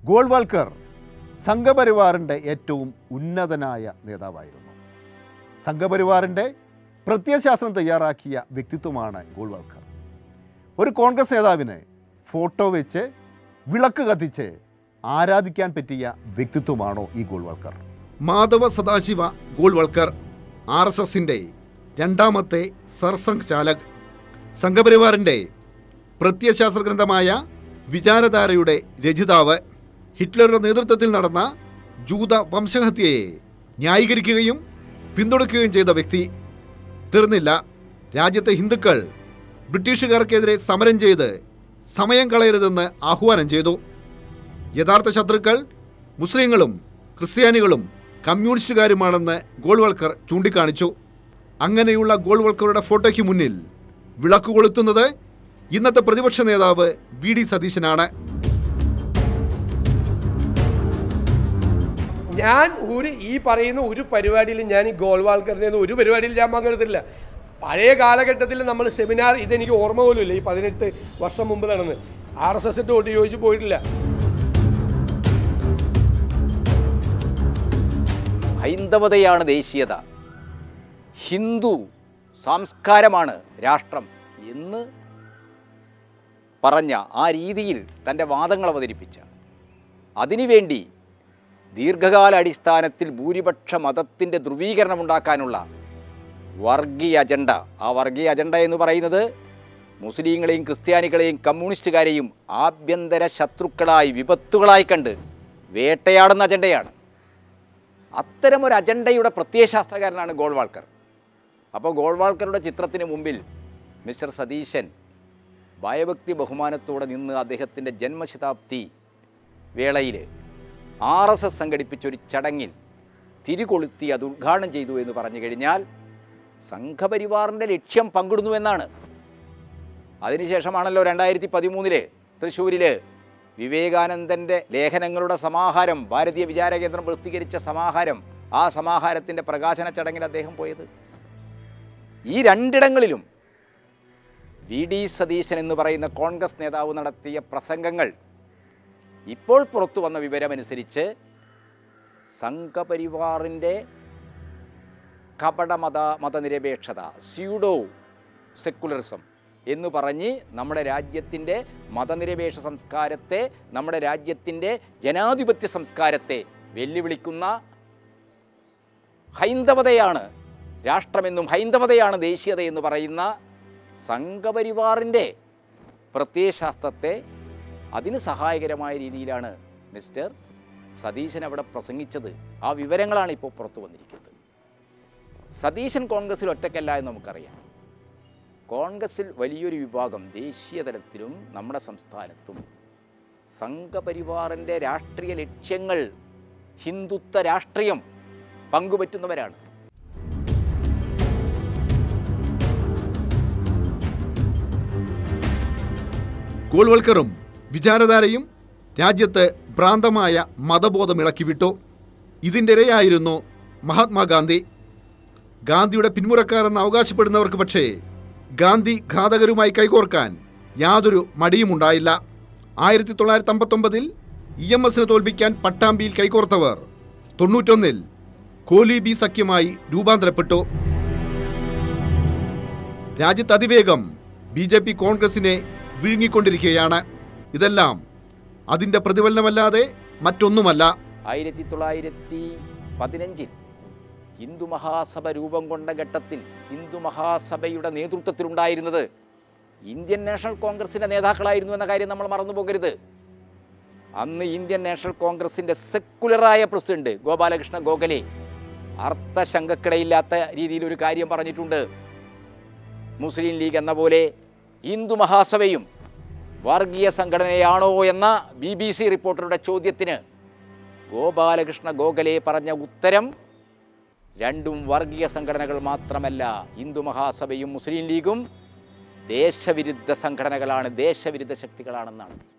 ഗോൾവാൾക്കർ സംഘപരിവാറിൻ്റെ ഏറ്റവും ഉന്നതനായ നേതാവായിരുന്നു സംഘപരിവാറിൻ്റെ പ്രത്യയശാസ്ത്രം തയ്യാറാക്കിയ വ്യക്തിത്വമാണ് ഗോൾവാൾക്കർ ഒരു കോൺഗ്രസ് നേതാവിന് ഫോട്ടോ വെച്ച് വിളക്ക് കത്തിച്ച് ആരാധിക്കാൻ പറ്റിയ വ്യക്തിത്വമാണോ ഈ ഗോൾവാൾക്കർ മാധവ സദാശിവ ഗോൾവാൾക്കർ ആർ എസ് എസിൻ്റെ രണ്ടാമത്തെ സർസംഘ് ചാലക് സംഘപരിവാറിൻ്റെ പ്രത്യയശാസ്ത്ര ഗ്രന്ഥമായ വിചാരധാരയുടെ രചിതാവ് ഹിറ്റ്ലറുടെ നേതൃത്വത്തിൽ നടന്ന ജൂത വംശഹത്യയെ ന്യായീകരിക്കുകയും പിന്തുണയ്ക്കുകയും ചെയ്ത വ്യക്തി തീർന്നില്ല രാജ്യത്തെ ഹിന്ദുക്കൾ ബ്രിട്ടീഷുകാർക്കെതിരെ സമരം ചെയ്ത് സമയം കളയരുതെന്ന് ആഹ്വാനം ചെയ്തു യഥാർത്ഥ ശത്രുക്കൾ മുസ്ലിങ്ങളും ക്രിസ്ത്യാനികളും കമ്മ്യൂണിസ്റ്റുകാരുമാണെന്ന് ഗോൾവൾക്കർ ചൂണ്ടിക്കാണിച്ചു അങ്ങനെയുള്ള ഗോൾവൾക്കറുടെ ഫോട്ടോയ്ക്ക് മുന്നിൽ വിളക്ക് കൊളുത്തുന്നത് ഇന്നത്തെ പ്രതിപക്ഷ നേതാവ് വി ഡി സതീശനാണ് ഞാൻ ഒരു ഈ പറയുന്ന ഒരു പരിപാടിയിലും ഞാൻ ഈ ഗോൾവാൾക്കറിൻ്റെ ഒന്നും ഒരു പരിപാടിയിൽ ഞാൻ പങ്കെടുത്തില്ല പഴയ കാലഘട്ടത്തിൽ നമ്മൾ സെമിനാർ ഇതെനിക്ക് ഓർമ്മ പോലും ഇല്ല ഈ പതിനെട്ട് വർഷം മുമ്പ് നടന്ന് ആർ എസ് എസ് വോട്ട് ചോദിച്ച് പോയിട്ടില്ല ഹൈന്ദവതയാണ് ദേശീയത ഹിന്ദു സംസ്കാരമാണ് രാഷ്ട്രം എന്ന് പറഞ്ഞ ആ രീതിയിൽ തൻ്റെ വാദങ്ങൾ അവതരിപ്പിച്ച അതിനുവേണ്ടി ദീർഘകാല അടിസ്ഥാനത്തിൽ ഭൂരിപക്ഷ മതത്തിൻ്റെ ധ്രുവീകരണം ഉണ്ടാക്കാനുള്ള വർഗീയ അജണ്ട ആ വർഗീയ അജണ്ട എന്ന് പറയുന്നത് മുസ്ലിങ്ങളെയും ക്രിസ്ത്യാനികളെയും കമ്മ്യൂണിസ്റ്റുകാരെയും ആഭ്യന്തര ശത്രുക്കളായി വിപത്തുകളായി കണ്ട് വേട്ടയാടുന്ന അജണ്ടയാണ് അത്തരമൊരു അജണ്ടയുടെ പ്രത്യയശാസ്ത്രകാരനാണ് ഗോൾവാൾക്കർ അപ്പോൾ ഗോൾവാൾക്കറുടെ ചിത്രത്തിന് മുമ്പിൽ മിസ്റ്റർ സതീശൻ ഭയഭക്തി ബഹുമാനത്തോടെ നിന്ന് അദ്ദേഹത്തിൻ്റെ ജന്മശതാബ്ദി വേളയിൽ ആർ എസ് എസ് സംഘടിപ്പിച്ചൊരു ചടങ്ങിൽ തിരികൊളുത്തി അത് ഉദ്ഘാടനം ചെയ്തു എന്ന് പറഞ്ഞു കഴിഞ്ഞാൽ സംഘപരിവാറിൻ്റെ ലക്ഷ്യം പങ്കിടുന്നു എന്നാണ് അതിനുശേഷമാണല്ലോ രണ്ടായിരത്തി പതിമൂന്നില് തൃശ്ശൂരിൽ വിവേകാനന്ദൻ്റെ ലേഖനങ്ങളുടെ സമാഹാരം ഭാരതീയ വിചാര കേന്ദ്രം പ്രസിദ്ധീകരിച്ച സമാഹാരം ആ സമാഹാരത്തിൻ്റെ പ്രകാശന ചടങ്ങിൽ അദ്ദേഹം പോയത് ഈ രണ്ടിടങ്ങളിലും വി ഡി സതീശൻ എന്ന് പറയുന്ന കോൺഗ്രസ് നേതാവ് നടത്തിയ പ്രസംഗങ്ങൾ ഇപ്പോൾ പുറത്തു വന്ന വിവരമനുസരിച്ച് സംഘപരിവാറിൻ്റെ കപടമത മതനിരപേക്ഷത സ്യൂഡോ സെക്കുലറിസം എന്ന് പറഞ്ഞ് നമ്മുടെ രാജ്യത്തിൻ്റെ മതനിരപേക്ഷ സംസ്കാരത്തെ നമ്മുടെ രാജ്യത്തിൻ്റെ ജനാധിപത്യ സംസ്കാരത്തെ വെല്ലുവിളിക്കുന്ന ഹൈന്ദവതയാണ് രാഷ്ട്രമെന്നും ഹൈന്ദവതയാണ് ദേശീയത എന്ന് പറയുന്ന സംഘപരിവാറിൻ്റെ പ്രത്യയശാസ്ത്രത്തെ അതിന് സഹായകരമായ രീതിയിലാണ് മിസ്റ്റർ സതീശൻ അവിടെ പ്രസംഗിച്ചത് ആ വിവരങ്ങളാണ് ഇപ്പോൾ പുറത്തു വന്നിരിക്കുന്നത് സതീശൻ കോൺഗ്രസ്സിൽ ഒറ്റയ്ക്കല്ല എന്ന് നമുക്കറിയാം കോൺഗ്രസ്സിൽ വലിയൊരു വിഭാഗം ദേശീയ തലത്തിലും നമ്മുടെ സംസ്ഥാനത്തും സംഘപരിവാറിൻ്റെ രാഷ്ട്രീയ ലക്ഷ്യങ്ങൾ ഹിന്ദുത്വ രാഷ്ട്രീയം പങ്കുപറ്റുന്നവരാണ് ഗോൾവൽക്കറും വിചാരധാരയും രാജ്യത്ത് ഭ്രാന്തമായ മതബോധം ഇളക്കിവിട്ടു ഇതിൻ്റെ ഇരയായിരുന്നു മഹാത്മാഗാന്ധി ഗാന്ധിയുടെ പിന്മുറക്കാരെന്ന് അവകാശപ്പെടുന്നവർക്ക് പക്ഷേ ഗാന്ധി ഘാതകരുമായി കൈകോർക്കാൻ യാതൊരു മടിയുമുണ്ടായില്ല ആയിരത്തി തൊള്ളായിരത്തി അമ്പത്തൊമ്പതിൽ ഇ എം എസിനെ തോൽപ്പിക്കാൻ പട്ടാമ്പിയിൽ കൈകോർത്തവർ തൊണ്ണൂറ്റൊന്നിൽ കോലീബി സഖ്യമായി രൂപാന്തരപ്പെട്ടു രാജ്യത്ത് അതിവേഗം ബി ജെ പി കോൺഗ്രസിനെ വിഴുങ്ങിക്കൊണ്ടിരിക്കുകയാണ് ഇതെല്ലാം അതിൻ്റെ പ്രതിഫലനമല്ലാതെ മറ്റൊന്നുമല്ല ആയിരത്തി തൊള്ളായിരത്തി പതിനഞ്ചിൽ ഹിന്ദു മഹാസഭ രൂപം കൊണ്ട ഘട്ടത്തിൽ ഹിന്ദു മഹാസഭയുടെ നേതൃത്വത്തിലുണ്ടായിരുന്നത് ഇന്ത്യൻ നാഷണൽ കോൺഗ്രസിൻ്റെ നേതാക്കളായിരുന്നു എന്ന കാര്യം നമ്മൾ മറന്നു പോകരുത് അന്ന് ഇന്ത്യൻ നാഷണൽ കോൺഗ്രസിൻ്റെ സെക്കുലറായ പ്രസിഡന്റ് ഗോപാലകൃഷ്ണ ഗോഖലെ അർത്ഥശങ്കക്കിടയില്ലാത്ത രീതിയിൽ ഒരു കാര്യം പറഞ്ഞിട്ടുണ്ട് മുസ്ലിം ലീഗ് എന്ന പോലെ ഹിന്ദു മഹാസഭയും വർഗീയ സംഘടനയാണോ എന്ന ബി ബി സി റിപ്പോർട്ടറുടെ ചോദ്യത്തിന് ഗോപാലകൃഷ്ണ ഗോഖലെ പറഞ്ഞ ഉത്തരം രണ്ടും വർഗീയ സംഘടനകൾ മാത്രമല്ല ഹിന്ദു മഹാസഭയും മുസ്ലിം ലീഗും ദേശവിരുദ്ധ സംഘടനകളാണ് ദേശവിരുദ്ധ ശക്തികളാണെന്നാണ്